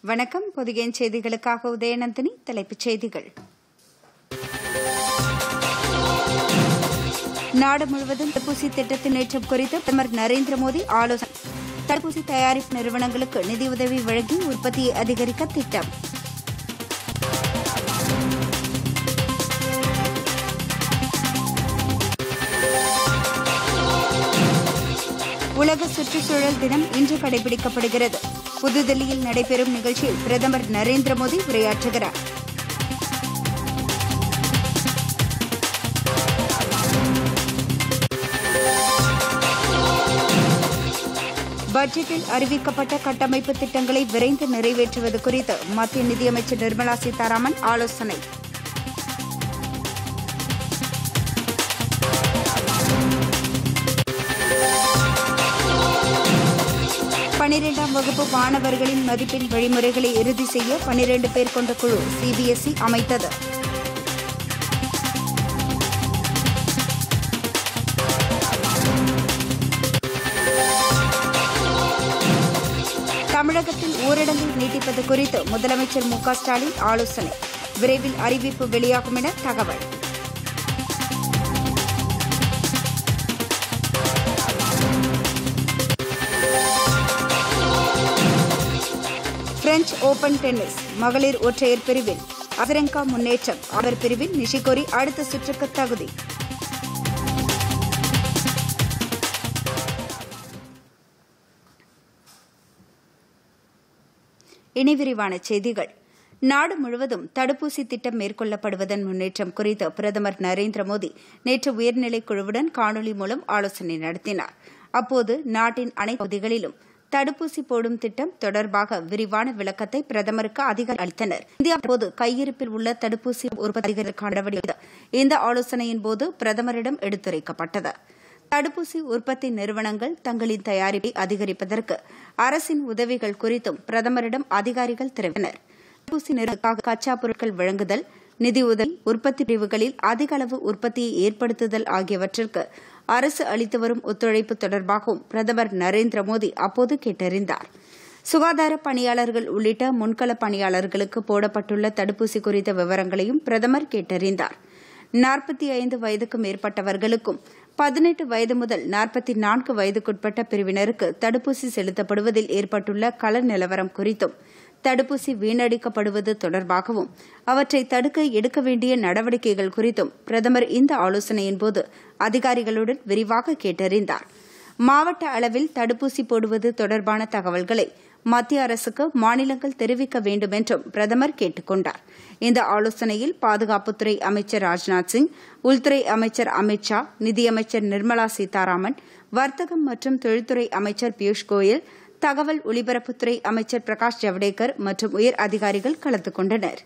வணக்கம் பொதிகையின் செய்திகளுக்காக உதயநந்தினி தலைப்புச் செய்திகள் நாடு முழுவதும் தடுப்பூசி திட்டத்தின் நேற்றம் குறித்து பிரதமர் நரேந்திர மோடி ஆலோசனை தடுப்பூசி தயாரிப்பு நிறுவனங்களுக்கு நிதியுதவி வழங்கி உற்பத்தியை அதிகரிக்க திட்டம் உலக சுற்றுச்சூழல் தினம் இன்று கடைபிடிக்கப்படுகிறது புதுதில்லியில் நடைபெறும் நிகழ்ச்சியில் பிரதமர் நரேந்திர மோடி உரையாற்றுகிறார் பட்ஜெட்டில் அறிவிக்கப்பட்ட கட்டமைப்பு திட்டங்களை விரைந்து நிறைவேற்றுவது குறித்து மத்திய நிதியமைச்சர் நிர்மலா சீதாராமன் ஆலோசனை பனிரெண்டாம் வகுப்பு மாணவர்களின் மதிப்பெண் வழிமுறைகளை இறுதி செய்ய பனிரண்டு பேர் கொண்ட குழு சிபிஎஸ்இ அமைத்தது தமிழகத்தில் ஊரடங்கை நீட்டிப்பது குறித்து முதலமைச்சர் மு க ஸ்டாலின் ஆலோசனை விரைவில் அறிவிப்பு வெளியாகும் என தகவல் பிரெஞ்ச் ஓபன் டென்னிஸ் மகளிர் ஒற்றையர் பிரிவில் அசரங்கா முன்னேற்றம் அவர் பிரிவில் நிஷிகோரி அடுத்த சுற்றுக்கு தகுதி இனி விரிவான செய்திகள் நாடு முழுவதும் தடுப்பூசி திட்டம் மேற்கொள்ளப்படுவதன் முன்னேற்றம் குறித்து பிரதமர் நரேந்திர மோடி நேற்று உயர்நிலைக் குழுவுடன் காணொலி மூலம் ஆலோசனை நடத்தினார் அப்போது நாட்டின் அனைத்து பகுதிகளிலும் தடுப்பூசி போடும் திட்டம் தொடர்பாக விரிவான விளக்கத்தை பிரதமருக்கு அதிகாரி அளித்தனர் இந்தியா போது கையிருப்பில் உள்ள தடுப்பூசி உற்பத்திகளுக்கான நடவடிக்கை இந்த ஆலோசனையின் போது பிரதமரிடம் எடுத்துரைக்கப்பட்டது தடுப்பூசி உற்பத்தி நிறுவனங்கள் தங்களின் தயாரிப்பை அதிகரிப்பதற்கு அரசின் உதவிகள் குறித்தும் பிரதமரிடம் அதிகாரிகள் தெரிவித்தனர் தடுப்பூசி நிறுவனங்களுக்காக கச்சா பொருட்கள் வழங்குதல் நிதியுதவி உற்பத்தி பிரிவுகளில் அதிக அளவு உற்பத்தியை ஏற்படுத்துதல் ஆகியவற்றிற்கு அரசு அளித்து வரும் ஒத்துழைப்பு தொடர்பாகவும் பிரதமர் நரேந்திர மோடி அப்போது கேட்டறிந்தார் சுகாதார பணியாளர்கள் உள்ளிட்ட முன்கள பணியாளர்களுக்கு போடப்பட்டுள்ள தடுப்பூசி குறித்த விவரங்களையும் பிரதமர் கேட்டறிந்தார் நாற்பத்தி ஐந்து வயதுக்கு மேற்பட்டவர்களுக்கும் பதினெட்டு வயது முதல் நாற்பத்தி நான்கு வயதுக்குட்பட்ட பிரிவினருக்கு தடுப்பூசி செலுத்தப்படுவதில் ஏற்பட்டுள்ள கள நிலவரம் குறித்தும் தடுப்பூசி வீணடிக்கப்படுவது தொடர்பாகவும் அவற்றை தடுக்க எடுக்க வேண்டிய நடவடிக்கைகள் குறித்தும் பிரதமர் இந்த ஆலோசனையின்போது அதிகாரிகளுடன் விரிவாக கேட்டறிந்தார் மாவட்ட அளவில் தடுப்பூசி போடுவது தொடர்பான தகவல்களை மத்திய அரசுக்கு மாநிலங்கள் தெரிவிக்க வேண்டும் என்றும் பிரதமர் கேட்டுக் கொண்டார் இந்த ஆலோசனையில் பாதுகாப்புத்துறை அமைச்சர் ராஜ்நாத் சிங் உள்துறை அமைச்சர் அமித் ஷா நிதியமைச்சர் நிர்மலா சீதாராமன் வர்த்தகம் மற்றும் தொழில்துறை அமைச்சர் பியூஷ் கோயல் தகவல் ஒலிபரப்புத்துறை அமைச்சர் பிரகாஷ் ஜவடேகர் மற்றும் உயர் அதிகாரிகள் கலந்து கொண்டனர்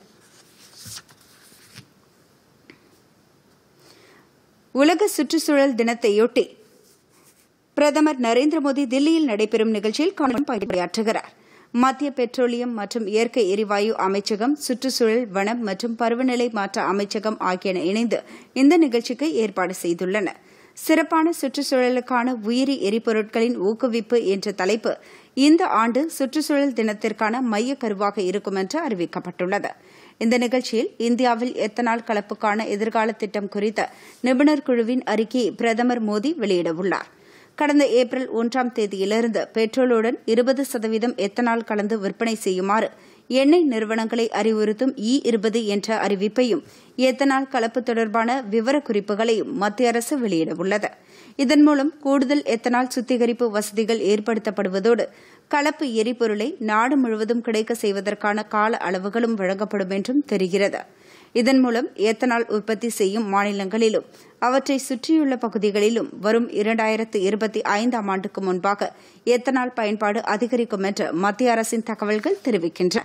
உலக சுற்றுச்சூழல் தினத்தையொட்டி பிரதமர் நரேந்திர மோடி தில்லியில் நடைபெறும் நிகழ்ச்சியில் பணியாற்றுகிறார் மத்திய பெட்ரோலியம் மற்றும் இயற்கை எரிவாயு அமைச்சகம் சுற்றுச்சூழல் வனம் மற்றும் பருவநிலை மாற்ற அமைச்சகம் ஆகியன இணைந்து இந்த நிகழ்ச்சிக்கு ஏற்பாடு செய்துள்ளன சிறப்பான சுற்றுச்சூழலுக்கான உயிரி எரிபொருட்களின் ஊக்குவிப்பு என்ற தலைப்பு இந்த ஆண்டு சுற்றுச்சூழல் தினத்திற்கான மைய கருவாக இருக்கும் என்று அறிவிக்கப்பட்டுள்ளது இந்த நிகழ்ச்சியில் இந்தியாவில் எத்தனால் கலப்புக்கான எதிர்கால திட்டம் குறித்த நிபுணர் குழுவின் அறிக்கையை பிரதமர் மோடி வெளியிடவுள்ளார் கடந்த ஏப்ரல் ஒன்றாம் தேதியிலிருந்து பெட்ரோலுடன் இருபது சதவீதம் எத்தனால் கலந்து விற்பனை செய்யுமாறு எண்ணெய் நிறுவனங்களை அறிவுறுத்தும் இ இருபது என்ற அறிவிப்பையும் எத்தனால் கலப்பு தொடர்பான விவரக்குறிப்புகளையும் மத்திய அரசு வெளியிடவுள்ளது இதன் மூலம் கூடுதல் எத்தனால் சுத்திகரிப்பு வசதிகள் ஏற்படுத்தப்படுவதோடு கலப்பு எரிபொருளை நாடு முழுவதும் கிடைக்க செய்வதற்கான கால அளவுகளும் வழங்கப்படும் என்றும் தெரிகிறது இதன் மூலம் எத்தனால் உற்பத்தி செய்யும் மாநிலங்களிலும் அவற்றை சுற்றியுள்ள பகுதிகளிலும் வரும் இரண்டாயிரத்து இருபத்தி ஐந்தாம் ஆண்டுக்கு முன்பாக எத்தனால் பயன்பாடு அதிகரிக்கும் என்று மத்திய அரசின் தகவல்கள் தெரிவிக்கின்றன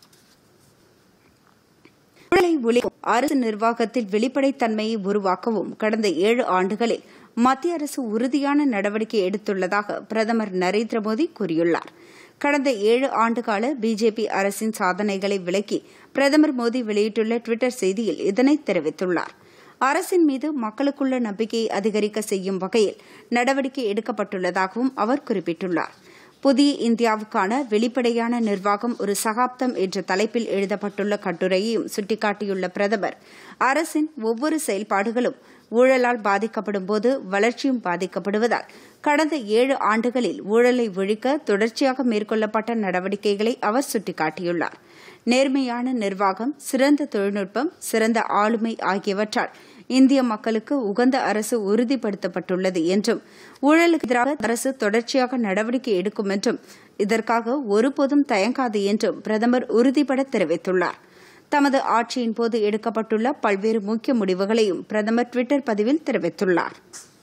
ஊழலை ஒழிக்கும் அரசு நிர்வாகத்தில் வெளிப்படைத்தன்மையை உருவாக்கவும் கடந்த ஏழு ஆண்டுகளில் மத்திய அரசு உறுதியான நடவடிக்கை எடுத்துள்ளதாக பிரதமர் நரேந்திர மோடி கூறியுள்ளார் கடந்த ஏழு ஆண்டுகால பிஜேபி அரசின் சாதனைகளை விளக்கி பிரதமர் மோடி வெளியிட்டுள்ள டுவிட்டர் செய்தியில் இதனை தெரிவித்துள்ளார் அரசின் மீது மக்களுக்குள்ள நம்பிக்கையை அதிகரிக்க செய்யும் வகையில் நடவடிக்கை எடுக்கப்பட்டுள்ளதாகவும் அவர் குறிப்பிட்டுள்ளார் புதிய இந்தியாவுக்கான வெளிப்படையான நிர்வாகம் ஒரு சகாப்தம் என்ற தலைப்பில் எழுதப்பட்டுள்ள கட்டுரையையும் சுட்டிக்காட்டியுள்ள பிரதமர் அரசின் ஒவ்வொரு செயல்பாடுகளும் ஊழலால் பாதிக்கப்படும் போது வளர்ச்சியும் பாதிக்கப்படுவதால் கடந்த ஏழு ஆண்டுகளில் ஊழலை ஒழிக்க தொடர்ச்சியாக மேற்கொள்ளப்பட்ட நடவடிக்கைகளை அவர் சுட்டிக்காட்டியுள்ளார் நேர்மையான நிர்வாகம் சிறந்த தொழில்நுட்பம் சிறந்த ஆளுமை ஆகியவற்றால் இந்திய மக்களுக்கு உகந்த அரசு உறுதிப்படுத்தப்பட்டுள்ளது என்றும் ஊழலுக்கு எதிராக அரசு தொடர்ச்சியாக நடவடிக்கை எடுக்கும் என்றும் இதற்காக ஒருபோதும் தயங்காது என்றும் பிரதமர் உறுதிபட தெரிவித்துள்ளார் தமது ஆட்சியின் போது எடுக்கப்பட்டுள்ள பல்வேறு முக்கிய முடிவுகளையும் பிரதமர் டுவிட்டர் பதிவில் தெரிவித்துள்ளார்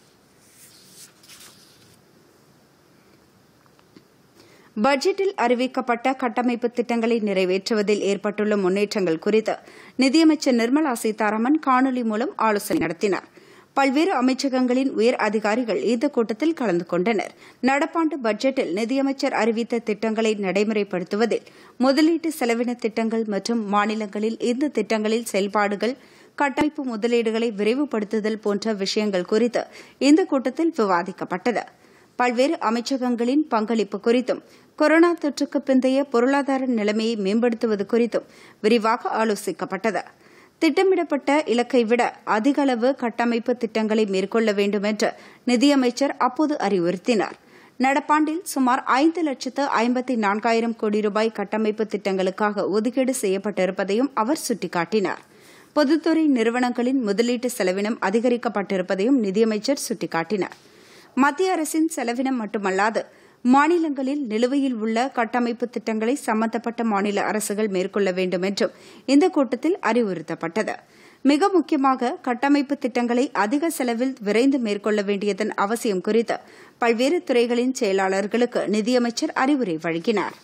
பட்ஜெட்டில் அறிவிக்கப்பட்ட கட்டமைப்பு திட்டங்களை நிறைவேற்றுவதில் ஏற்பட்டுள்ள முன்னேற்றங்கள் குறித்து நிதியமைச்சர் நிர்மலா சீதாராமன் காணொலி மூலம் ஆலோசனை நடத்தினார் பல்வேறு அமைச்சகங்களின் உயர் அதிகாரிகள் இந்த கூட்டத்தில் கலந்து கொண்டனர் நடப்பாண்டு பட்ஜெட்டில் நிதியமைச்சர் அறிவித்த திட்டங்களை நடைமுறைப்படுத்துவதில் முதலீட்டு செலவின திட்டங்கள் மற்றும் மாநிலங்களில் இந்த திட்டங்களில் செயல்பாடுகள் கட்டமைப்பு முதலீடுகளை விரைவுபடுத்துதல் போன்ற விஷயங்கள் குறித்து இந்த கூட்டத்தில் விவாதிக்கப்பட்டது பல்வேறு அமைச்சகங்களின் பங்களிப்பு குறித்தும் கொரோனா தொற்றுக்கு பிந்தைய பொருளாதார நிலைமையை மேம்படுத்துவது குறித்தும் விரிவாக ஆலோசிக்கப்பட்டது திட்டமிடப்பட்ட இலக்கை விட அதிக அளவு கட்டமைப்பு திட்டங்களை மேற்கொள்ள வேண்டும் என்று நிதியமைச்சர் அப்போது அறிவுறுத்தினார் நடப்பாண்டில் சுமார் ஐந்து லட்சத்து ஐம்பத்தி நான்காயிரம் கோடி ரூபாய் கட்டமைப்பு திட்டங்களுக்காக ஒதுக்கீடு செய்யப்பட்டிருப்பதையும் அவர் சுட்டிக்காட்டினார் பொதுத்துறை நிறுவனங்களின் முதலீட்டு செலவினம் அதிகரிக்கப்பட்டிருப்பதையும் நிதியமைச்சர் சுட்டிக்காட்டினார் மத்திய அரசின் செலவினம் மட்டுமல்லாது மாநிலங்களில் நிலுவையில் உள்ள கட்டமைப்பு திட்டங்களை சம்பந்தப்பட்ட மாநில அரசுகள் மேற்கொள்ள வேண்டும் என்றும் இந்த கூட்டத்தில் அறிவுறுத்தப்பட்டது மிக முக்கியமாக கட்டமைப்பு திட்டங்களை அதிக செலவில் விரைந்து மேற்கொள்ள வேண்டியதன் அவசியம் குறித்து பல்வேறு துறைகளின் செயலாளர்களுக்கு நிதியமைச்சர் அறிவுரை வழங்கினார்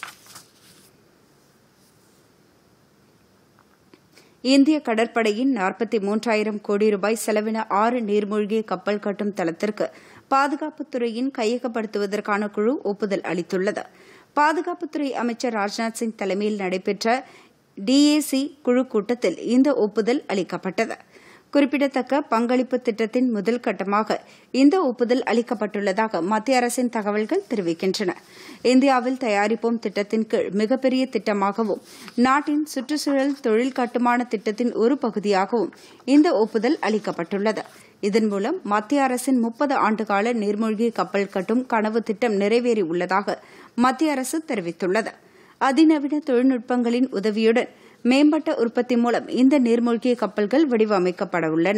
இந்திய கடற்படையின் நாற்பத்தி மூன்றாயிரம் கோடி ரூபாய் செலவின ஆறு நீர்மூழ்கிய கப்பல் கட்டும் தளத்திற்கு பாதுகாப்புத்துறையின் கையகப்படுத்துவதற்கான குழு ஒப்புதல் அளித்துள்ளது பாதுகாப்புத்துறை அமைச்சர் ராஜ்நாத் சிங் தலைமையில் நடைபெற்ற டிஏசி குழு கூட்டத்தில் இந்த ஒப்புதல் அளிக்கப்பட்டது குறிப்பிடத்தக்க பங்களிப்பு திட்டத்தின் முதல் கட்டமாக இந்த ஒப்புதல் அளிக்கப்பட்டுள்ளதாக மத்திய அரசின் தகவல்கள் தெரிவிக்கின்றன இந்தியாவில் தயாரிப்போம் திட்டத்தின் கீழ் மிகப்பெரிய திட்டமாகவும் நாட்டின் சுற்றுச்சூழல் தொழில் கட்டுமான திட்டத்தின் ஒரு பகுதியாகவும் இந்த ஒப்புதல் அளிக்கப்பட்டுள்ளது இதன் மூலம் மத்திய அரசின் முப்பது ஆண்டுகால நீர்மூழ்கி கப்பல் கட்டும் கனவு திட்டம் நிறைவேறியுள்ளதாக மத்திய அரசு தெரிவித்துள்ளது அதிநவீன தொழில்நுட்பங்களின் உதவியுடன் மேம்பட்ட உற்பத்தி மூலம் இந்த நீர்மூழ்கிய கப்பல்கள் வடிவமைக்கப்பட உள்ளன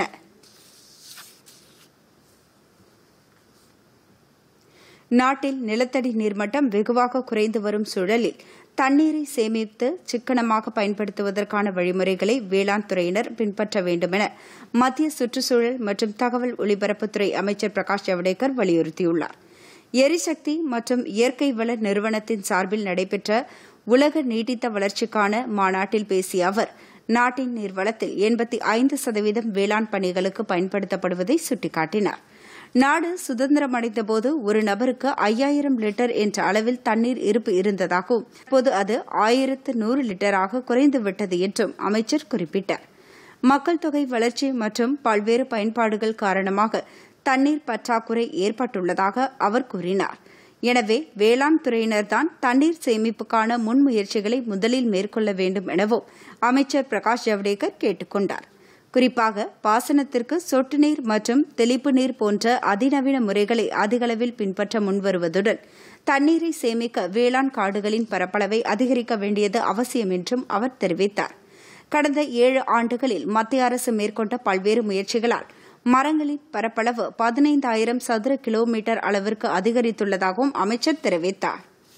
நாட்டில் நிலத்தடி நீர்மட்டம் வெகுவாக குறைந்து வரும் சூழலில் தண்ணீரை சேமித்து சிக்கனமாக பயன்படுத்துவதற்கான வழிமுறைகளை வேளாண் துறையினர் பின்பற்ற வேண்டும் என மத்திய சுற்றுச்சூழல் மற்றும் தகவல் ஒலிபரப்புத்துறை அமைச்சர் பிரகாஷ் ஜவடேகர் வலியுறுத்தியுள்ளார் எரிசக்தி மற்றும் இயற்கை வள நிறுவனத்தின் சார்பில் நடைபெற்ற உலக நீடித்த வளர்ச்சிக்கான மாநாட்டில் பேசிய அவர் நாட்டின் நீர்வளத்தில் எண்பத்தி ஐந்து சதவீதம் வேளாண் பணிகளுக்கு பயன்படுத்தப்படுவதை சுட்டிக்காட்டினார் நாடு சுதந்திரமடைந்தபோது ஒரு நபருக்கு ஐயாயிரம் லிட்டர் என்ற அளவில் தண்ணீர் இருப்பு இருந்ததாகவும் இப்போது அது ஆயிரத்து நூறு லிட்டராக குறைந்துவிட்டது என்றும் அமைச்சர் குறிப்பிட்டார் மக்கள் தொகை வளர்ச்சி மற்றும் பல்வேறு பயன்பாடுகள் காரணமாக தண்ணீர் பற்றாக்குறை ஏற்பட்டுள்ளதாக அவர் கூறினார் எனவே வேளாண் துறையினர்தான் தண்ணீர் சேமிப்புக்கான முன்முயற்சிகளை முதலில் மேற்கொள்ள வேண்டும் எனவும் அமைச்சர் பிரகாஷ் ஜவடேகர் கேட்டுக் கொண்டார் குறிப்பாக பாசனத்திற்கு சொட்டு நீர் மற்றும் தெளிப்பு நீர் போன்ற அதிநவீன முறைகளை அதிகளவில் பின்பற்ற முன்வருவதுடன் தண்ணீரை சேமிக்க வேளாண் காடுகளின் பரப்பளவை அதிகரிக்க வேண்டியது அவசியம் என்றும் அவர் தெரிவித்தார் கடந்த ஏழு ஆண்டுகளில் மத்திய அரசு மேற்கொண்ட பல்வேறு முயற்சிகளால் மரங்களின் பரப்பளவு பதினைந்தாயிரம் சதுர கிலோமீட்டர் அளவிற்கு அதிகரித்துள்ளதாகவும் அமைச்சர் தெரிவித்தார்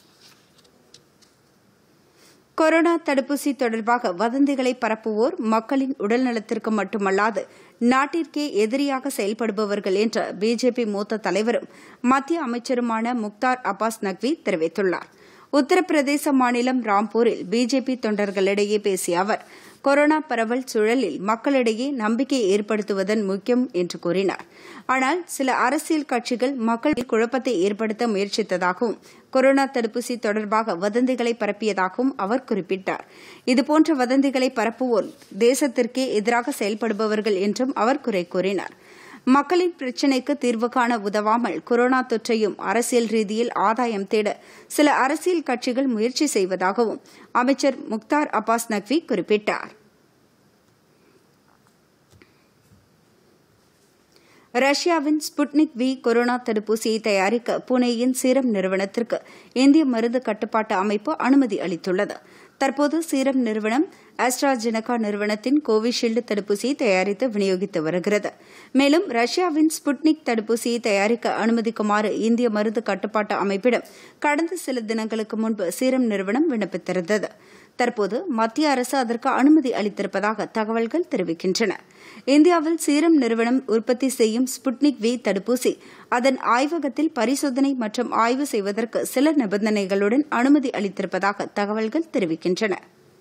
கொரோனா தடுப்பூசி தொடர்பாக வதந்திகளை பரப்புவோர் மக்களின் உடல்நலத்திற்கு மட்டுமல்லாது நாட்டிற்கே எதிரியாக செயல்படுபவர்கள் என்று பிஜேபி மூத்த தலைவரும் மத்திய அமைச்சருமான முக்தார் அப்பாஸ் நக்வி தெரிவித்துள்ளார் உத்தரப்பிரதேச மாநிலம் ராம்பூரில் பிஜேபி தொண்டர்களிடையே பேசிய அவர் கொரோனா பரவல் சூழலில் மக்களிடையே நம்பிக்கை ஏற்படுத்துவதன் முக்கியம் என்று கூறினார் ஆனால் சில அரசியல் கட்சிகள் மக்களில் குழப்பத்தை ஏற்படுத்த முயற்சித்ததாகவும் கொரோனா தடுப்பூசி தொடர்பாக வதந்திகளை பரப்பியதாகவும் அவர் குறிப்பிட்டார் இதுபோன்ற வதந்திகளை பரப்புவோர் தேசத்திற்கே எதிராக செயல்படுபவர்கள் என்றும் அவர் குறை கூறினார் மக்களின் பிரச்சினைக்கு தீர்வு காண உதவாமல் கொரோனா தொற்றையும் அரசியல் ரீதியில் ஆதாயம் தேட சில அரசியல் கட்சிகள் முயற்சி செய்வதாகவும் அமைச்சர் முக்தார் அப்பாஸ் நக்வி குறிப்பிட்டார் ரஷ்யாவின் ஸ்புட்னிக் வி கொரோனா தடுப்பூசியை தயாரிக்க புனேயின் சீரம் நிறுவனத்திற்கு இந்திய மருந்து கட்டுப்பாட்டு அமைப்பு அனுமதி அளித்துள்ளது தற்போது சீரம் நிறுவனம் ஆஸ்ட்ராஜெனகா நிறுவனத்தின் கோவிஷீல்டு தடுப்பூசியை தயாரித்து விநியோகித்து வருகிறது மேலும் ரஷ்யாவின் ஸ்புட்னிக் தடுப்பூசியை தயாரிக்க அனுமதிக்குமாறு இந்திய மருந்து கட்டுப்பாட்டு அமைப்பிடம் கடந்த சில தினங்களுக்கு முன்பு சீரம் நிறுவனம் விண்ணப்பித்திருந்தது தற்போது மத்திய அரசு அதற்கு அனுமதி அளித்திருப்பதாக தகவல்கள் தெரிவிக்கின்றன இந்தியாவில் சீரம் நிறுவனம் உற்பத்தி செய்யும் ஸ்புட்னிக் வி தடுப்பூசி அதன் ஆய்வகத்தில் பரிசோதனை மற்றும் ஆய்வு செய்வதற்கு சில நிபந்தனைகளுடன் அனுமதி அளித்திருப்பதாக தகவல்கள் தெரிவிக்கின்றன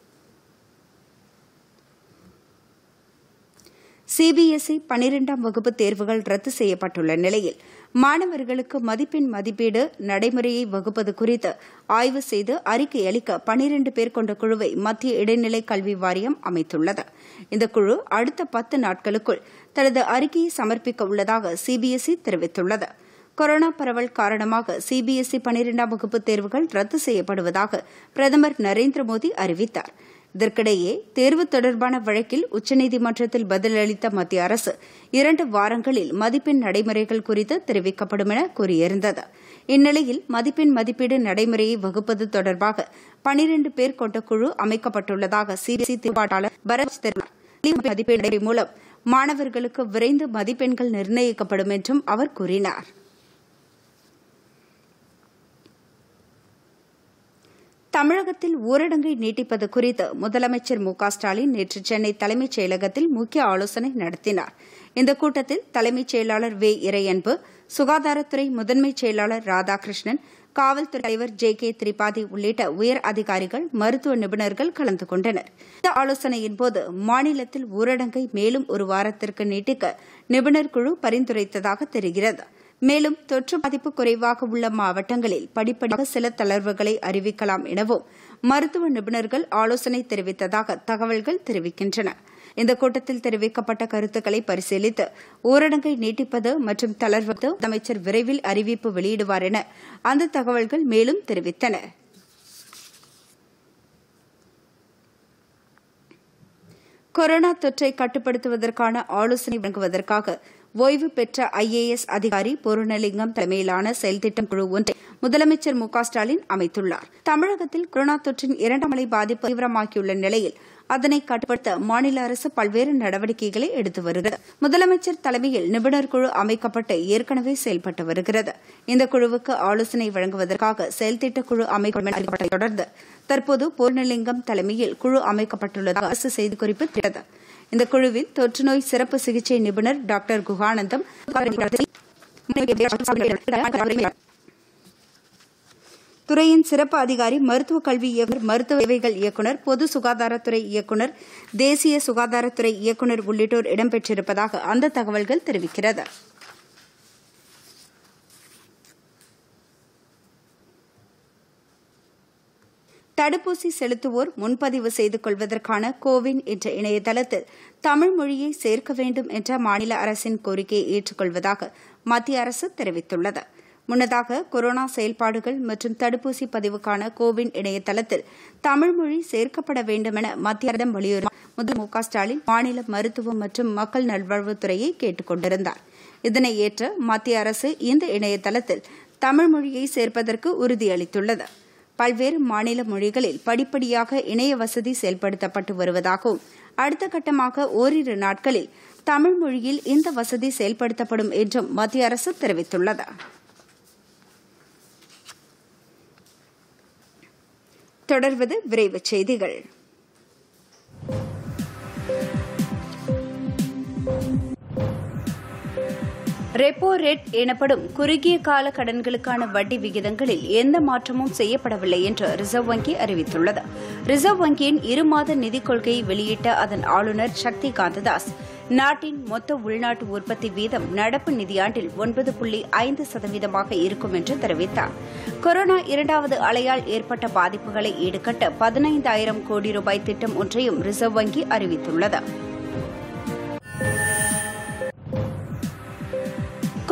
சிபிஎஸ்இ பனிரெண்டாம் வகுப்பு தேர்வுகள் ரத்து செய்யப்பட்டுள்ள நிலையில் மாணவர்களுக்கு மதிப்பெண் மதிப்பீடு நடைமுறையை வகுப்பது குறித்து ஆய்வு செய்து அறிக்கை அளிக்க பனிரண்டு பேர் கொண்ட குழுவை மத்திய இடைநிலை கல்வி வாரியம் அமைத்துள்ளது இந்த குழு அடுத்த பத்து நாட்களுக்குள் தனது அறிக்கையை சமர்ப்பிக்க உள்ளதாக சிபிஎஸ்இ தெரிவித்துள்ளது கொரோனா பரவல் காரணமாக சிபிஎஸ்இ பனிரெண்டாம் வகுப்பு தேர்வுகள் ரத்து செய்யப்படுவதாக பிரதமர் நரேந்திர மோடி அறிவித்தார் இதற்கிடையே தேர்வு தொடர்பான வழக்கில் உச்சநீதிமன்றத்தில் பதிலளித்த மத்திய அரசு இரண்டு வாரங்களில் மதிப்பெண் நடைமுறைகள் குறித்து தெரிவிக்கப்படும் என கூறியிருந்தது இந்நிலையில் மதிப்பெண் மதிப்பீடு நடைமுறையை வகுப்பது தொடர்பாக பனிரண்டு பேர் கொண்ட குழு அமைக்கப்பட்டுள்ளதாக சிபிஎஸ்இ திருப்பாட்டாளர் பரத் தெரிவித்தார் மதிப்பீடு மூலம் மாணவர்களுக்கு விரைந்து மதிப்பெண்கள் நிர்ணயிக்கப்படும் என்றும் அவர் கூறினார் தமிழகத்தில் ஊரடங்கை நீட்டிப்பது குறித்து முதலமைச்சர் மு ஸ்டாலின் நேற்று சென்னை தலைமைச் செயலகத்தில் முக்கிய ஆலோசனை நடத்தினார் இந்த கூட்டத்தில் தலைமைச் செயலாளர் வே இறையன்பு சுகாதாரத்துறை முதன்மைச் செயலாளர் ராதாகிருஷ்ணன் காவல்துறை தலைவர் ஜே கே திரிபாதி உள்ளிட்ட உயர் அதிகாரிகள் மருத்துவ நிபுணர்கள் கலந்து கொண்டனர் இந்த ஆலோசனையின்போது மாநிலத்தில் ஊரடங்கை மேலும் ஒரு வாரத்திற்கு நீட்டிக்க நிபுணர் குழு பரிந்துரைத்ததாக தெரிகிறது மேலும் தொற்று பாதிப்பு குறைவாக உள்ள மாவட்டங்களில் படிப்படியாக சில தளர்வுகளை அறிவிக்கலாம் எனவும் மருத்துவ நிபுணர்கள் ஆலோசனை தெரிவித்ததாக தகவல்கள் தெரிவிக்கின்றன இந்த கூட்டத்தில் தெரிவிக்கப்பட்ட கருத்துக்களை பரிசீலித்து ஊரடங்கை நீட்டிப்பது மற்றும் தளர்வது அமைச்சர் விரைவில் அறிவிப்பு வெளியிடுவார் என அந்த தகவல்கள் மேலும் தெரிவித்தன கொரோனா தொற்றை கட்டுப்படுத்துவதற்கான ஆலோசனை வழங்குவதற்காக ஓய்வு பெற்ற ஐஏஎஸ் அதிகாரி பொருணலிங்கம் தலைமையிலான செயல்திட்டம் குழு ஒன்றை முதலமைச்சர் மு ஸ்டாலின் அமைத்துள்ளார் தமிழகத்தில் கொரோனா தொற்றின் இரண்டாம் அலை பாதிப்பு தீவிரமாகியுள்ள நிலையில் அதனை கட்டுப்படுத்த மாநில அரசு பல்வேறு நடவடிக்கைகளை எடுத்து வருகிறது முதலமைச்சர் தலைமையில் நிபுணர் குழு அமைக்கப்பட்டு ஏற்கனவே செயல்பட்டு வருகிறது இந்த குழுவுக்கு ஆலோசனை வழங்குவதற்காக செயல்திட்ட குழு அமைக்கப்பட்டதை தொடர்ந்து தற்போது பூர்ணலிங்கம் தலைமையில் குழு அமைக்கப்பட்டுள்ளதாக அரசு செய்திக்குறிப்பு தெரிவித்தது இந்த குழுவில் தொற்றுநோய் சிறப்பு சிகிச்சை நிபுணர் டாக்டர் குகானந்தம் துறையின் சிறப்பு அதிகாரி மருத்துவ கல்வி இயக்குநர் மருத்துவ சேவைகள் இயக்குநர் பொது சுகாதாரத்துறை இயக்குநர் தேசிய சுகாதாரத்துறை இயக்குநர் உள்ளிட்டோர் இடம்பெற்றிருப்பதாக அந்த தகவல்கள் தெரிவிக்கிறது தடுப்பூசி செலுத்துவோர் முன்பதிவு செய்து கொள்வதற்கான கோவின் என்ற இணையதளத்தில் தமிழ் மொழியை சேர்க்க வேண்டும் என்ற மாநில அரசின் கோரிக்கையை ஏற்றுக்கொள்வதாக மத்திய அரசு தெரிவித்துள்ளது முன்னதாக கொரோனா செயல்பாடுகள் மற்றும் தடுப்பூசி பதிவுக்கான கோவின் இணையதளத்தில் தமிழ் மொழி சேர்க்கப்பட வேண்டும் என மத்திய அரசிடம் வலியுறுத்தி முதல் மு ஸ்டாலின் மாநில மருத்துவம் மற்றும் மக்கள் நல்வாழ்வுத்துறையை கேட்டுக் கொண்டிருந்தார் இதனை ஏற்று மத்திய அரசு இந்த இணையதளத்தில் தமிழ் மொழியை சேர்ப்பதற்கு உறுதியளித்துள்ளது பல்வேறு மாநில மொழிகளில் படிப்படியாக இணைய வசதி செயல்படுத்தப்பட்டு வருவதாகவும் அடுத்த கட்டமாக ஓரிரு நாட்களில் தமிழ் மொழியில் இந்த வசதி செயல்படுத்தப்படும் என்றும் மத்திய அரசு தெரிவித்துள்ளது தொடர்வது விரைவுச் செய்திகள் ரெப்போ ரேட் எனப்படும் குறுகிய கால கடன்களுக்கான வட்டி விகிதங்களில் எந்த மாற்றமும் செய்யப்படவில்லை என்று ரிசர்வ் வங்கி அறிவித்துள்ளது ரிசர்வ் வங்கியின் இருமாத நிதிக் கொள்கையை வெளியிட்ட அதன் ஆளுநர் சக்தி காந்ததாஸ் நாட்டின் மொத்த உள்நாட்டு உற்பத்தி வீதம் நடப்பு நிதியாண்டில் ஒன்பது புள்ளி ஐந்து சதவீதமாக இருக்கும் என்று தெரிவித்தார் கொரோனா இரண்டாவது அலையால் ஏற்பட்ட பாதிப்புகளை ஈடுகட்ட பதினைந்தாயிரம் கோடி ரூபாய் திட்டம் ஒன்றையும் ரிசர்வ் வங்கி அறிவித்துள்ளது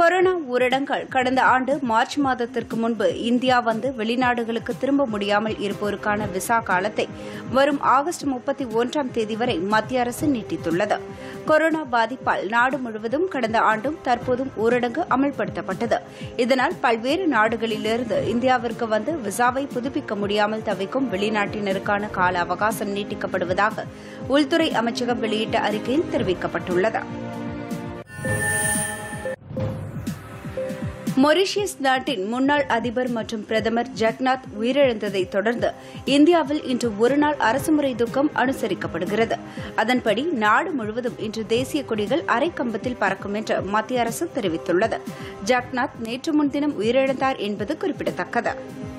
கொரோனா ஊரடங்கள் கடந்த ஆண்டு மார்ச் மாதத்திற்கு முன்பு இந்தியா வந்து வெளிநாடுகளுக்கு திரும்ப முடியாமல் இருப்போருக்கான விசா காலத்தை வரும் ஆகஸ்ட் முப்பத்தி ஒன்றாம் தேதி வரை மத்திய அரசு நீட்டித்துள்ளது கொரோனா பாதிப்பால் நாடு முழுவதும் கடந்த ஆண்டும் தற்போதும் ஊரடங்கு அமல்படுத்தப்பட்டது இதனால் பல்வேறு நாடுகளிலிருந்து இந்தியாவிற்கு வந்து விசாவை புதுப்பிக்க முடியாமல் தவிக்கும் வெளிநாட்டினருக்கான கால அவகாசம் நீட்டிக்கப்படுவதாக உள்துறை அமைச்சகம் வெளியிட்ட அறிக்கையில் தெரிவிக்கப்பட்டுள்ளது மொரிஷியஸ் நாட்டின் முன்னாள் அதிபர் மற்றும் பிரதமர் ஜக்நாத் உயிரிழந்ததைத் தொடர்ந்து இந்தியாவில் இன்று ஒருநாள் அரசுமுறை துக்கம் அனுசரிக்கப்படுகிறது அதன்படி நாடு முழுவதும் இன்று தேசிய கொடிகள் அரைக்கம்பத்தில் பறக்கும் என்று மத்திய அரசு தெரிவித்துள்ளது ஜக்நாத் நேற்று முன்தினம் உயிரிழந்தார் என்பது குறிப்பிடத்தக்கது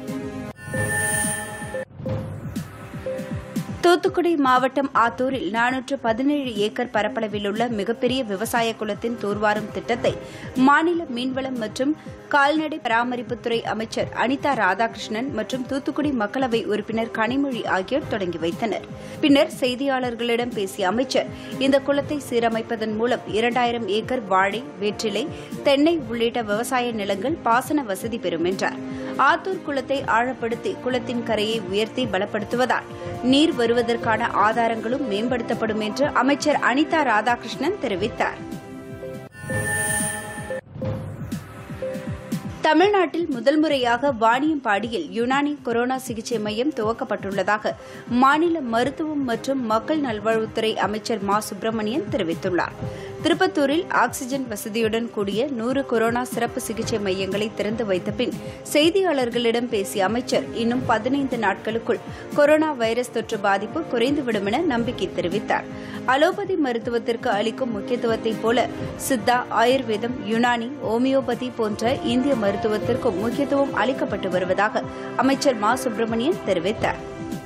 தூத்துக்குடி மாவட்டம் ஆத்தூரில் நானூற்று பதினேழு ஏக்கர் பரப்பளவில் உள்ள மிகப்பெரிய விவசாய குளத்தின் தூர்வாரும் திட்டத்தை மாநில மீன்வளம் மற்றும் கால்நடை பராமரிப்புத்துறை அமைச்சர் அனிதா ராதாகிருஷ்ணன் மற்றும் தூத்துக்குடி மக்களவை உறுப்பினர் கனிமொழி ஆகியோர் தொடங்கி வைத்தனர் பின்னர் செய்தியாளர்களிடம் பேசிய அமைச்சர் இந்த குளத்தை சீரமைப்பதன் மூலம் இரண்டாயிரம் ஏக்கர் வாழை வெற்றிலை தென்னை உள்ளிட்ட விவசாய நிலங்கள் பாசன வசதி பெறும் என்றார் ஆத்தூர் குளத்தை ஆழப்படுத்தி குளத்தின் கரையை உயர்த்தி பலப்படுத்துவதால் நீர் வருவதற்கான ஆதாரங்களும் மேம்படுத்தப்படும் என்று அமைச்சர் அனிதா ராதாகிருஷ்ணன் தெரிவித்தார் தமிழ்நாட்டில் முதல் முறையாக வாணியம்பாடியில் யுனானி கொரோனா சிகிச்சை மையம் துவக்கப்பட்டுள்ளதாக மாநில மருத்துவம் மற்றும் மக்கள் நல்வாழ்வுத்துறை அமைச்சர் மா சுப்பிரமணியன் தெரிவித்துள்ளார் திருப்பத்தூரில் ஆக்ஸிஜன் வசதியுடன் கூடிய நூறு கொரோனா சிறப்பு சிகிச்சை மையங்களை திறந்து வைத்த பின் செய்தியாளர்களிடம் பேசிய அமைச்சர் இன்னும் பதினைந்து நாட்களுக்குள் கொரோனா வைரஸ் தொற்று பாதிப்பு குறைந்துவிடும் என நம்பிக்கை தெரிவித்தார் அலோபதி மருத்துவத்திற்கு அளிக்கும் முக்கியத்துவத்தைப் போல சித்தா ஆயுர்வேதம் யுனானி ஓமியோபதி போன்ற இந்திய மருத்துவத்திற்கும் முக்கியத்துவம் அளிக்கப்பட்டு வருவதாக அமைச்சர் மா சுப்பிரமணியன் தெரிவித்தார்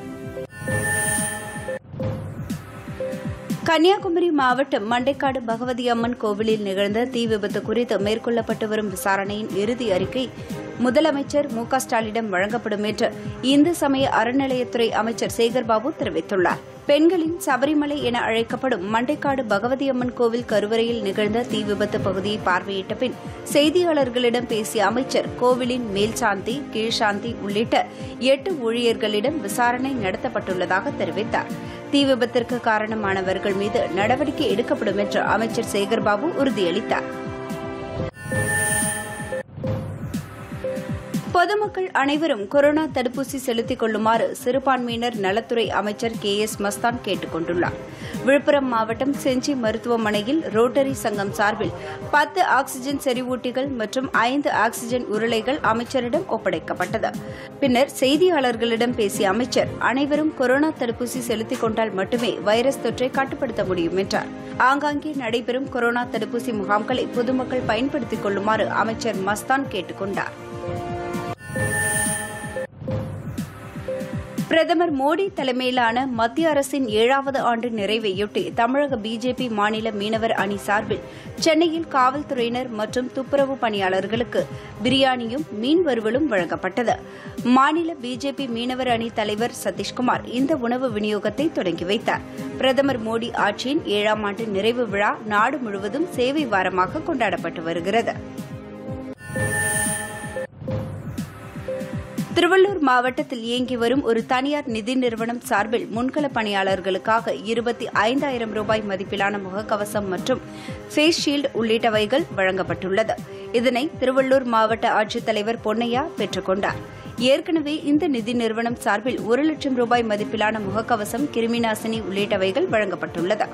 கன்னியாகுமரி மாவட்டம் மண்டைக்காடு பகவதி அம்மன் கோவிலில் நிகழ்ந்த தீ விபத்து குறித்து மேற்கொள்ளப்பட்டு வரும் விசாரணையின் இறுதி அறிக்கை முதலமைச்சர் மு க ஸ்டாலினிடம் வழங்கப்படும் என்று இந்து சமய அறநிலையத்துறை அமைச்சர் சேகர்பாபு தெரிவித்துள்ளார் பெண்களின் சபரிமலை என அழைக்கப்படும் மண்டைக்காடு பகவதி அம்மன் கோவில் கருவறையில் நிகழ்ந்த தீ விபத்து பகுதியை பார்வையிட்ட பின் செய்தியாளர்களிடம் பேசிய அமைச்சர் கோவிலின் மேல்சாந்தி கீழ்சாந்தி உள்ளிட்ட எட்டு ஊழியர்களிடம் விசாரணை நடத்தப்பட்டுள்ளதாக தெரிவித்தார் தீ விபத்திற்கு காரணமானவர்கள் மீது நடவடிக்கை எடுக்கப்படும் என்று அமைச்சர் சேகர்பாபு உறுதியளித்தார் பொதுமக்கள் அனைவரும் கொரோனா தடுப்பூசி செலுத்திக் கொள்ளுமாறு சிறுபான்மையினர் நலத்துறை அமைச்சர் கே எஸ் மஸ்தான் கேட்டுக் கொண்டுள்ளார் விழுப்புரம் மாவட்டம் செஞ்சி மருத்துவமனையில் ரோட்டரி சங்கம் சார்பில் பத்து ஆக்ஸிஜன் செறிவூட்டிகள் மற்றும் ஐந்து ஆக்ஸிஜன் உருளைகள் அமைச்சரிடம் ஒப்படைக்கப்பட்டது பின்னர் செய்தியாளர்களிடம் பேசிய அமைச்சர் அனைவரும் கொரோனா தடுப்பூசி செலுத்திக் கொண்டால் மட்டுமே வைரஸ் தொற்றை கட்டுப்படுத்த முடியும் என்றார் ஆங்காங்கே நடைபெறும் கொரோனா தடுப்பூசி முகாம்களை பொதுமக்கள் பயன்படுத்திக் கொள்ளுமாறு அமைச்சர் மஸ்தான் கேட்டுக் கொண்டார் பிரதமர் மோடி தலைமையிலான மத்திய அரசின் ஏழாவது ஆண்டு நிறைவையொட்டி தமிழக பிஜேபி மாநில மீனவர் அணி சார்பில் சென்னையில் காவல்துறையினர் மற்றும் துப்புரவு பணியாளர்களுக்கு பிரியாணியும் மீன் வறுவலும் வழங்கப்பட்டது மாநில பிஜேபி மீனவர் அணி தலைவர் சதீஷ்குமார் இந்த உணவு விநியோகத்தை தொடங்கி வைத்தார் பிரதமர் மோடி ஆட்சியின் ஏழாம் ஆண்டு நிறைவு விழா நாடு முழுவதும் சேவை வாரமாக கொண்டாடப்பட்டு வருகிறது திருவள்ளூர் மாவட்டத்தில் இயங்கி வரும் ஒரு தனியார் நிதி நிறுவனம் சார்பில் முன்கள பணியாளர்களுக்காக இருபத்தி ஐந்தாயிரம் ரூபாய் மதிப்பிலான முகக்கவசம் மற்றும் ஃபேஸ் ஷீல்டு உள்ளிட்டவைகள் வழங்கப்பட்டுள்ளது இதனை திருவள்ளூர் மாவட்ட ஆட்சித்தலைவர் பொன்னையா பெற்றுக் கொண்டார் ஏற்கனவே இந்த நிதி நிறுவனம் சார்பில் ஒரு லட்சம் ரூபாய் மதிப்பிலான முகக்கவசம் கிருமிநாசினி உள்ளிட்டவைகள் வழங்கப்பட்டுள்ளது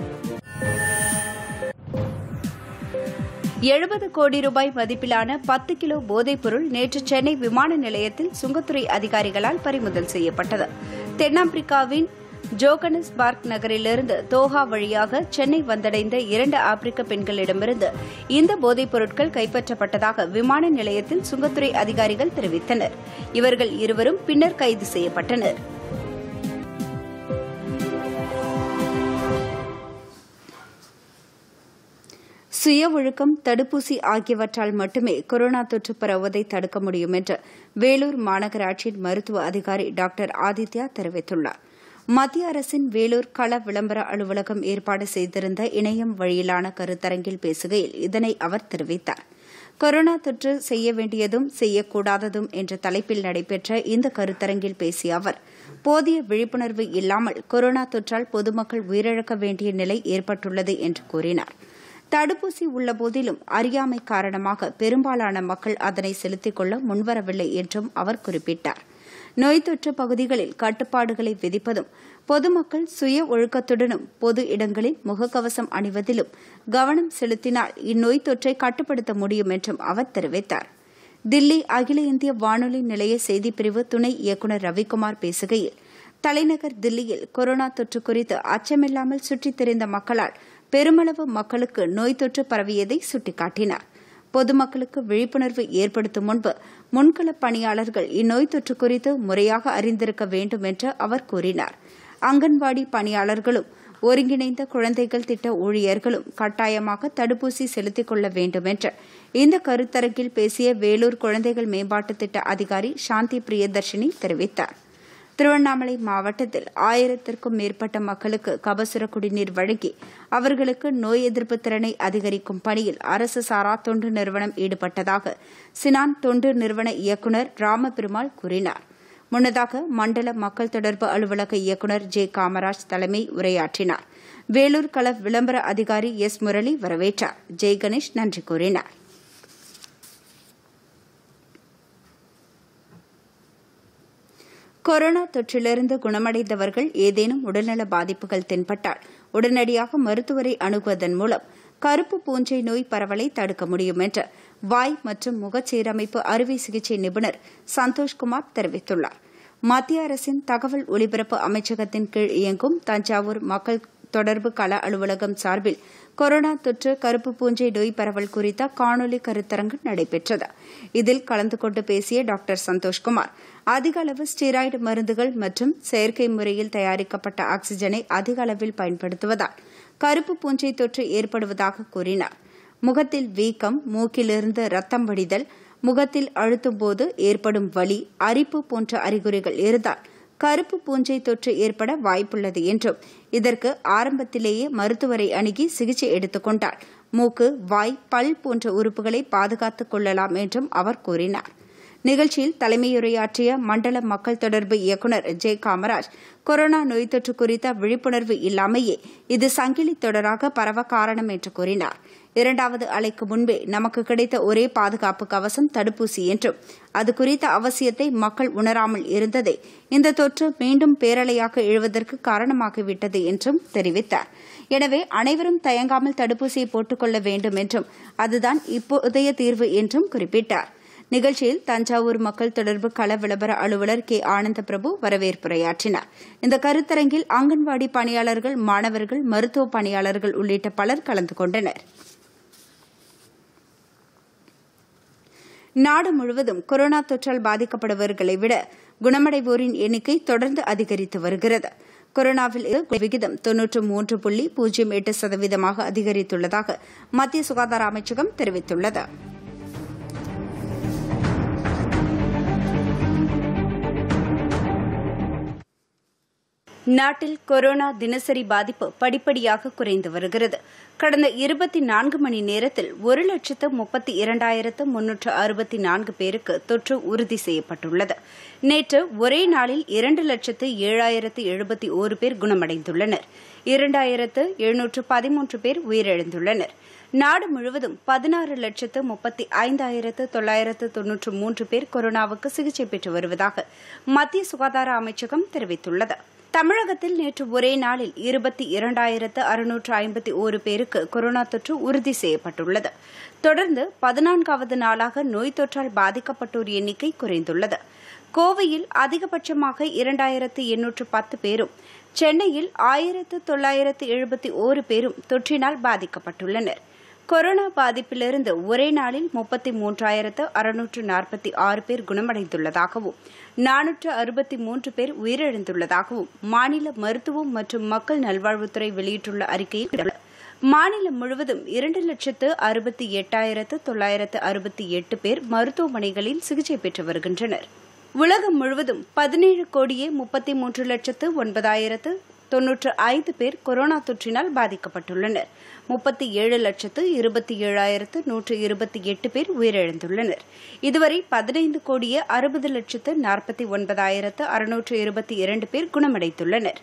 எழுபது கோடி ரூபாய் மதிப்பிலான பத்து கிலோ போதைப்பொருள் நேற்று சென்னை விமான நிலையத்தில் சுங்கத்துறை அதிகாரிகளால் பறிமுதல் செய்யப்பட்டது தென்னாப்பிரிக்காவின் ஜோகனஸ்பார்க் நகரிலிருந்து தோஹா வழியாக சென்னை வந்தடைந்த இரண்டு ஆப்பிரிக்க பெண்களிடமிருந்து இந்த போதைப் பொருட்கள் கைப்பற்றப்பட்டதாக விமான நிலையத்தில் சுங்கத்துறை அதிகாரிகள் தெரிவித்தனர் இவர்கள் இருவரும் பின்னர் கைது செய்யப்பட்டனர் சுய ஒழுக்கம் தடுப்பூசி ஆகியவற்றால் மட்டுமே கொரோனா தொற்று பரவுவதை தடுக்க முடியும் என்று வேலூர் மாநகராட்சியின் மருத்துவ அதிகாரி டாக்டர் ஆதித்யா தெரிவித்துள்ளார் மத்திய அரசின் வேலூர் கள விளம்பர அலுவலகம் ஏற்பாடு செய்திருந்த இணையம் வழியிலான கருத்தரங்கில் பேசுகையில் இதனை அவர் தெரிவித்தார் கொரோனா தொற்று செய்ய வேண்டியதும் செய்யக்கூடாததும் என்ற தலைப்பில் நடைபெற்ற இந்த கருத்தரங்கில் பேசிய அவர் போதிய விழிப்புணர்வு இல்லாமல் கொரோனா தொற்றால் பொதுமக்கள் உயிரிழக்க வேண்டிய நிலை ஏற்பட்டுள்ளது என்று கூறினார் தடுப்பூசி உள்ள போதிலும் அறியாமை காரணமாக பெரும்பாலான மக்கள் அதனை செலுத்திக் கொள்ள முன்வரவில்லை என்றும் அவர் குறிப்பிட்டார் நோய் தொற்று பகுதிகளில் கட்டுப்பாடுகளை விதிப்பதும் பொதுமக்கள் சுய ஒழுக்கத்துடனும் பொது இடங்களில் முகக்கவசம் அணிவதிலும் கவனம் செலுத்தினால் இந்நோய் தொற்றை கட்டுப்படுத்த முடியும் என்றும் அவர் தெரிவித்தார் தில்லி அகில இந்திய வானொலி நிலைய செய்திப்பிரிவு துணை இயக்குநர் ரவிக்குமார் பேசுகையில் தலைநகர் தில்லியில் கொரோனா தொற்று குறித்து அச்சமில்லாமல் சுற்றித் திரிந்த மக்களால் பெருமளவு மக்களுக்கு நோய் தொற்று பரவியதை சுட்டிக்காட்டினார் பொதுமக்களுக்கு விழிப்புணர்வு ஏற்படுத்தும் முன்பு முன்களப் பணியாளர்கள் இந்நோய் தொற்று குறித்து முறையாக அறிந்திருக்க வேண்டும் என்று அவர் கூறினார் அங்கன்வாடி பணியாளர்களும் ஒருங்கிணைந்த குழந்தைகள் திட்ட ஊழியர்களும் கட்டாயமாக தடுப்பூசி செலுத்திக் கொள்ள வேண்டும் என்று இந்த கருத்தரங்கில் பேசிய வேலூர் குழந்தைகள் மேம்பாட்டு திட்ட அதிகாரி சாந்தி பிரியதர்ஷினி தெரிவித்தார் திருவண்ணாமலை மாவட்டத்தில் ஆயிரத்திற்கும் மேற்பட்ட மக்களுக்கு கபசுர குடிநீர் வழங்கி அவர்களுக்கு நோய் எதிர்ப்பு திறனை அதிகரிக்கும் பணியில் அரசு சாரா தொண்டு நிறுவனம் ஈடுபட்டதாக சினான் தொண்டு நிறுவன இயக்குநர் ராமபெருமாள் கூறினார் முன்னதாக மண்டல மக்கள் தொடர்பு அலுவலக இயக்குநர் ஜே காமராஜ் தலைமை உரையாற்றினார் வேலூர் கள விளம்பர அதிகாரி எஸ் முரளி வரவேற்றார் ஜெய் கணேஷ் நன்றி கூறினார் கொரோனா தொற்றிலிருந்து குணமடைந்தவர்கள் ஏதேனும் உடல்நல பாதிப்புகள் தென்பட்டால் உடனடியாக மருத்துவரை அணுகுவதன் மூலம் கருப்பு பூஞ்சை நோய் பரவலை தடுக்க முடியும் என்று வாய் மற்றும் முகச்சீரமைப்பு அறுவை சிகிச்சை நிபுணர் சந்தோஷ்குமார் தெரிவித்துள்ளார் மத்திய அரசின் தகவல் ஒலிபரப்பு அமைச்சகத்தின் கீழ் இயங்கும் தஞ்சாவூர் மக்கள் தொடர்பு கள அலுவலகம் சார்பில் கொரோனா தொற்று கருப்பு பூஞ்சை நோய் பரவல் குறித்த காணொலி கருத்தரங்கு நடைபெற்றது இதில் கலந்து கொண்டு பேசிய டாக்டர் சந்தோஷ்குமார் அதிக அளவு ஸ்டீராய்டு மருந்துகள் மற்றும் செயற்கை முறையில் தயாரிக்கப்பட்ட ஆக்ஸிஜனை அதிக அளவில் பயன்படுத்துவதால் கருப்பு பூஞ்சை தொற்று ஏற்படுவதாக கூறினார் முகத்தில் வீக்கம் மூக்கிலிருந்து ரத்தம் வடிதல் முகத்தில் அழுத்தும் போது ஏற்படும் வலி அரிப்பு போன்ற அறிகுறிகள் இருந்தால் கருப்பு பூஞ்சை தொற்று ஏற்பட வாய்ப்புள்ளது என்றும் இதற்கு ஆரம்பத்திலேயே மருத்துவரை அணுகி சிகிச்சை எடுத்துக் கொண்டால் மூக்கு வாய் பல் போன்ற உறுப்புகளை பாதுகாத்துக் கொள்ளலாம் என்றும் அவர் கூறினார் நிகழ்ச்சியில் தலைமையுரையாற்றிய மண்டல மக்கள் தொடர்பு இயக்குநர் ஜே காமராஜ் கொரோனா நோய் தொற்று குறித்த விழிப்புணர்வு இல்லாமையே இது சங்கிலி தொடராக பரவ காரணம் என்று கூறினார் இரண்டாவது அலைக்கு முன்பே நமக்கு கிடைத்த ஒரே பாதுகாப்பு கவசம் தடுப்பூசி என்றும் அது குறித்த அவசியத்தை மக்கள் உணராமல் இருந்ததே இந்த தொற்று மீண்டும் பேரலையாக எழுவதற்கு காரணமாகிவிட்டது என்றும் தெரிவித்தார் எனவே அனைவரும் தயங்காமல் தடுப்பூசியை போட்டுக்கொள்ள வேண்டும் என்றும் அதுதான் இப்போதைய தீர்வு என்றும் குறிப்பிட்டார் நிகழ்ச்சியில் தஞ்சாவூர் மக்கள் தொடர்பு கள விளம்பர அலுவலர் கே ஆனந்த பிரபு வரவேற்புரையாற்றினார் இந்த கருத்தரங்கில் அங்கன்வாடி பணியாளர்கள் மாணவர்கள் மருத்துவ பணியாளர்கள் உள்ளிட்ட பலர் கலந்து கொண்டனர் நாடு முழுவதும் கொரோனா தொற்றால் பாதிக்கப்படுபவர்களை விட குணமடைவோரின் எண்ணிக்கை தொடர்ந்து அதிகரித்து வருகிறது கொரோனாவில் விகிதம் தொன்னூற்று மூன்று புள்ளி பூஜ்ஜியம் எட்டு சதவீதமாக அதிகரித்துள்ளதாக மத்திய சுகாதார அமைச்சகம் தெரிவித்துள்ளது நாட்டில் கொரோனா தினசரி பாதிப்பு படிப்படியாக குறைந்து வருகிறது கடந்த இருபத்தி நான்கு மணி நேரத்தில் ஒரு லட்சத்து முப்பத்தி இரண்டாயிரத்து முன்னூற்று அறுபத்தி நான்கு பேருக்கு தொற்று உறுதி செய்யப்பட்டுள்ளது நேற்று ஒரே நாளில் இரண்டு லட்சத்து ஏழாயிரத்து எழுபத்தி ஓரு பேர் குணமடைந்துள்ளனர் இரண்டாயிரத்து எழுநூற்று பதிமூன்று பேர் உயிரிழந்துள்ளனர் நாடு முழுவதும் பதினாறு லட்சத்து முப்பத்தி ஐந்தாயிரத்து தொள்ளாயிரத்து தொன்னூற்று மூன்று பேர் கொரோனாவுக்கு சிகிச்சை பெற்று வருவதாக மத்திய சுகாதார அமைச்சகம் தெரிவித்துள்ளது தமிழகத்தில் நேற்று ஒரே நாளில் இருபத்தி இரண்டாயிரத்து அறுநூற்று ஐம்பத்தி ஓரு பேருக்கு கொரோனா தொற்று உறுதி செய்யப்பட்டுள்ளது தொடர்ந்து பதினான்காவது நாளாக நோய் தொற்றால் பாதிக்கப்பட்டோர் எண்ணிக்கை குறைந்துள்ளது கோவையில் அதிகபட்சமாக இரண்டாயிரத்து எண்ணூற்று பத்து பேரும் சென்னையில் ஆயிரத்து தொள்ளாயிரத்து எழுபத்தி ஓரு பேரும் தொற்றினால் பாதிக்கப்பட்டுள்ளனர் கொரோனா பாதிப்பிலிருந்து ஒரே நாளில் முப்பத்தி மூன்றாயிரத்து அறுநூற்று நாற்பத்தி ஆறு பேர் குணமடைந்துள்ளதாகவும் நானூற்று அறுபத்தி மூன்று பேர் உயிரிழந்துள்ளதாகவும் மாநில மருத்துவம் மற்றும் மக்கள் நல்வாழ்வுத்துறை வெளியிட்டுள்ள அறிக்கையில் மாநிலம் முழுவதும் இரண்டு லட்சத்து அறுபத்தி எட்டாயிரத்து தொள்ளாயிரத்து அறுபத்தி எட்டு பேர் மருத்துவமனைகளில் சிகிச்சை பெற்று வருகின்றனர் உலகம் முழுவதும் பதினேழு கோடியே முப்பத்தி மூன்று லட்சத்து ஒன்பதாயிரத்து தொன்னூற்று ஐந்து பேர் கொரோனா தொற்றினால் பாதிக்கப்பட்டுள்ளனர் முப்பத்தி ஏழு லட்சத்து இருபத்தி ஏழாயிரத்து நூற்று இருபத்தி எட்டு பேர் உயிரிழந்துள்ளனர் இதுவரை பதினைந்து கோடியே அறுபது லட்சத்து நாற்பத்தி ஒன்பதாயிரத்து அறுநூற்று இருபத்தி இரண்டு பேர் குணமடைந்துள்ளனர்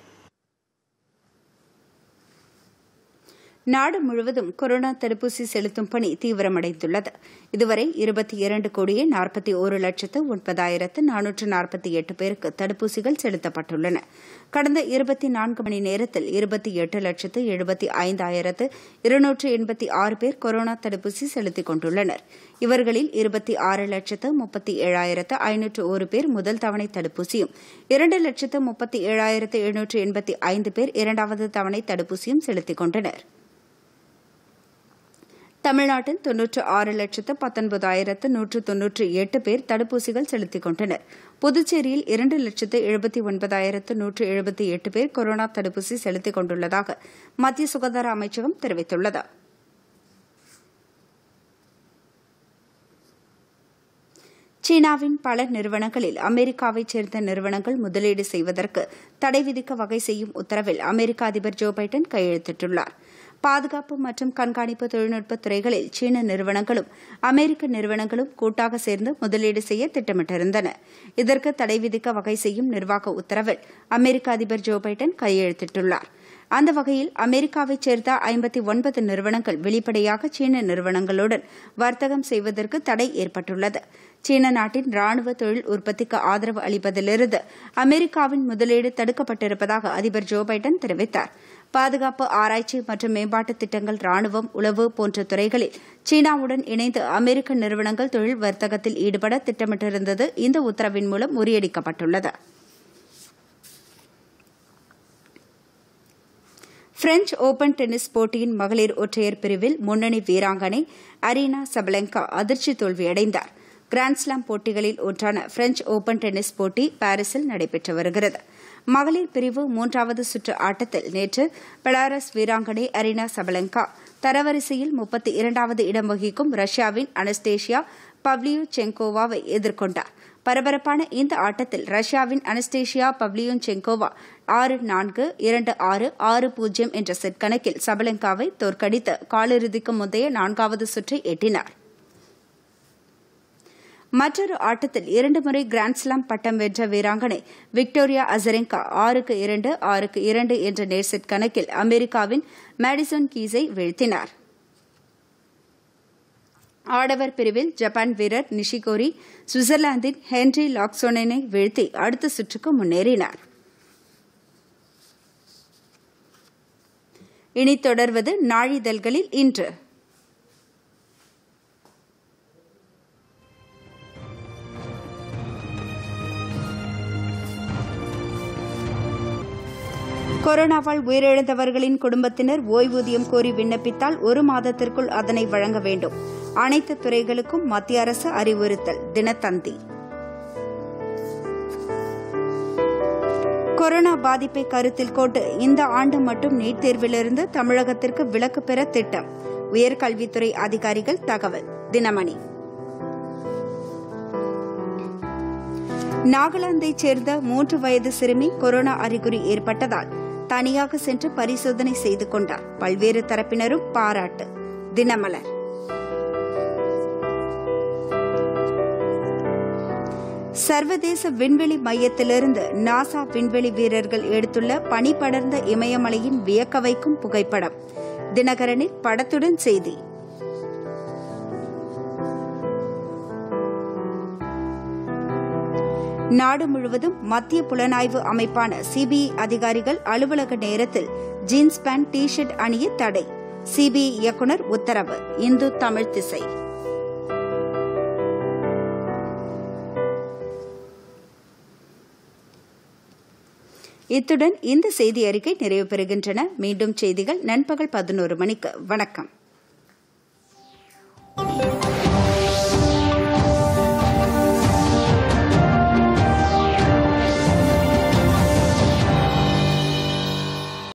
நாடு முழுவதும் கொரோனா தடுப்பூசி செலுத்தும் பணி தீவிரமடைந்துள்ளது இதுவரை இருபத்தி இரண்டு கோடியே நாற்பத்தி ஒரு லட்சத்து ஒன்பதாயிரத்து நானூற்று நாற்பத்தி எட்டு பேருக்கு தடுப்பூசிகள் செலுத்தப்பட்டுள்ளன கடந்த இருபத்தி நான்கு மணி நேரத்தில் இருபத்தி எட்டு லட்சத்து எழுபத்தி ஐந்தாயிரத்து இருநூற்று எண்பத்தி ஆறு பேர் கொரோனா தடுப்பூசி செலுத்திக் கொண்டுள்ளனர் இவர்களில் இருபத்தி ஆறு லட்சத்து முப்பத்தி ஏழாயிரத்து ஐநூற்று ஒரு பேர் முதல் தவணை தடுப்பூசியும் இரண்டு லட்சத்து முப்பத்தி ஏழாயிரத்து எழுநூற்று எண்பத்தி ஐந்து பேர் இரண்டாவது தவணை தடுப்பூசியும் செலுத்திக் கொண்டனர் தமிழ்நாட்டில் தொன்னூற்று ஆறு லட்சத்து பத்தொன்பதாயிரத்து நூற்று தொன்னூற்றி எட்டு பேர் தடுப்பூசிகள் செலுத்திக் கொண்டனர் புதுச்சேரியில் இரண்டு லட்சத்து எழுபத்தி ஒன்பதாயிரத்து நூற்று எழுபத்தி எட்டு பேர் கொரோனா தடுப்பூசி செலுத்திக் கொண்டுள்ளதாக மத்திய சுகாதார அமைச்சகம் தெரிவித்துள்ளது சீனாவின் பல நிறுவனங்களில் அமெரிக்காவைச் சேர்ந்த நிறுவனங்கள் முதலீடு செய்வதற்கு தடை விதிக்க வகை செய்யும் உத்தரவில் அமெரிக்க அதிபர் ஜோ பைடன் கையெழுத்திட்டுள்ளார் பாதுகாப்பு மற்றும் கண்காணிப்பு தொழில்நுட்ப துறைகளில் சீன நிறுவனங்களும் அமெரிக்க நிறுவனங்களும் கூட்டாக சேர்ந்து முதலீடு செய்ய திட்டமிட்டிருந்தன இதற்கு தடை விதிக்க வகை செய்யும் நிர்வாக உத்தரவில் அமெரிக்க அதிபர் ஜோ பைடன் கையெழுத்திட்டுள்ளார் அந்த வகையில் அமெரிக்காவைச் சேர்ந்த ஐம்பத்தி ஒன்பது நிறுவனங்கள் வெளிப்படையாக சீன நிறுவனங்களுடன் வர்த்தகம் செய்வதற்கு தடை ஏற்பட்டுள்ளது சீன நாட்டின் ராணுவ தொழில் உற்பத்திக்கு ஆதரவு அளிப்பதிலிருந்து அமெரிக்காவின் முதலீடு தடுக்கப்பட்டிருப்பதாக அதிபர் ஜோ பைடன் தெரிவித்தார் பாதுகாப்பு ஆராய்ச்சி மற்றும் மேம்பாட்டு திட்டங்கள் ராணுவம் உளவு போன்ற துறைகளில் சீனாவுடன் இணைந்து அமெரிக்க நிறுவனங்கள் தொழில் வர்த்தகத்தில் ஈடுபட திட்டமிட்டிருந்தது இந்த உத்தரவின் மூலம் முறியடிக்கப்பட்டுள்ளது பிரெஞ்ச் ஓபன் டென்னிஸ் போட்டியின் மகளிர் ஒற்றையர் பிரிவில் முன்னணி வீராங்கனை அரீனா சபலங்கா அதிர்ச்சி தோல்வியடைந்தார் கிராண்ட்ஸ்லாம் போட்டிகளில் ஒன்றான பிரெஞ்ச் ஓபன் டென்னிஸ் போட்டி பாரிஸில் நடைபெற்று வருகிறது மகளிர் பிரிவு மூன்றாவது சுற்று ஆட்டத்தில் நேற்று பெலாரஸ் வீராங்கனை அரீனா சபலங்கா தரவரிசையில் முப்பத்தி இரண்டாவது இடம் வகிக்கும் ரஷ்யாவின் அனஸ்டேஷியா பவ்லியோ செங்கோவாவை எதிர்கொண்டார் பரபரப்பான இந்த ஆட்டத்தில் ரஷ்யாவின் அனஸ்டேஷியா பவ்லியோன் செங்கோவா ஆறு நான்கு இரண்டு ஆறு ஆறு பூஜ்ஜியம் என்ற செட் கணக்கில் சபலங்காவை தோற்கடித்து காலிறுதிக்கு முந்தைய நான்காவது சுற்றை எட்டினார் மற்றொரு ஆட்டத்தில் இரண்டு முறை கிராண்ட்ஸ்லாம் பட்டம் வென்ற வீராங்கனை விக்டோரியா அசரெங்கா ஆறுக்கு இரண்டு ஆறுக்கு இரண்டு என்ற நேர்செட் கணக்கில் அமெரிக்காவின் மேடிசன் கீஸை வீழ்த்தினார் ஆடவர் பிரிவில் ஜப்பான் வீரர் நிஷிகோரி சுவிட்சர்லாந்தின் ஹென்ரி லாக்சோனனை வீழ்த்தி அடுத்த சுற்றுக்கு முன்னேறினார் இனி தொடர்வது நாளிதழ்களில் இன்று கொரோனாவால் உயிரிழந்தவர்களின் குடும்பத்தினர் ஓய்வூதியம் கோரி விண்ணப்பித்தால் ஒரு மாதத்திற்குள் அதனை வழங்க வேண்டும் அனைத்து துறைகளுக்கும் மத்திய அரசு அறிவுறுத்தல் தினத்தந்தி கொரோனா பாதிப்பை கருத்தில் கொண்டு இந்த ஆண்டு மட்டும் நீட் தேர்விலிருந்து தமிழகத்திற்கு விலக்கு பெற திட்டம் உயர்கல்வித்துறை அதிகாரிகள் தகவல் தினமணி நாகாலாந்தைச் சேர்ந்த மூன்று வயது சிறுமி கொரோனா அறிகுறி ஏற்பட்டதால் தனியாக சென்று பரிசோதனை செய்து கொண்டார் பல்வேறு தரப்பினரும் பாராட்டு தினமலர் சர்வதேச விண்வெளி மையத்திலிருந்து நாசா விண்வெளி வீரர்கள் எடுத்துள்ள பனி படர்ந்த இமயமலையின் வியக்க வைக்கும் புகைப்படம் தினகரனில் படத்துடன் செய்தி நாடு முழுவதும் மத்திய புலனாய்வு அமைப்பான சிபிஐ அதிகாரிகள் அலுவலக நேரத்தில் ஜீன்ஸ் பேண்ட் டி ஷர்ட் அணிய தடை சிபிஐ இயக்குநர் உத்தரவு இந்து தமிழ் திசை இத்துடன் இந்த செய்தி அறிக்கை நிறைவு பெறுகின்றன மீண்டும் செய்திகள் நண்பகல் பதினோரு மணிக்கு வணக்கம்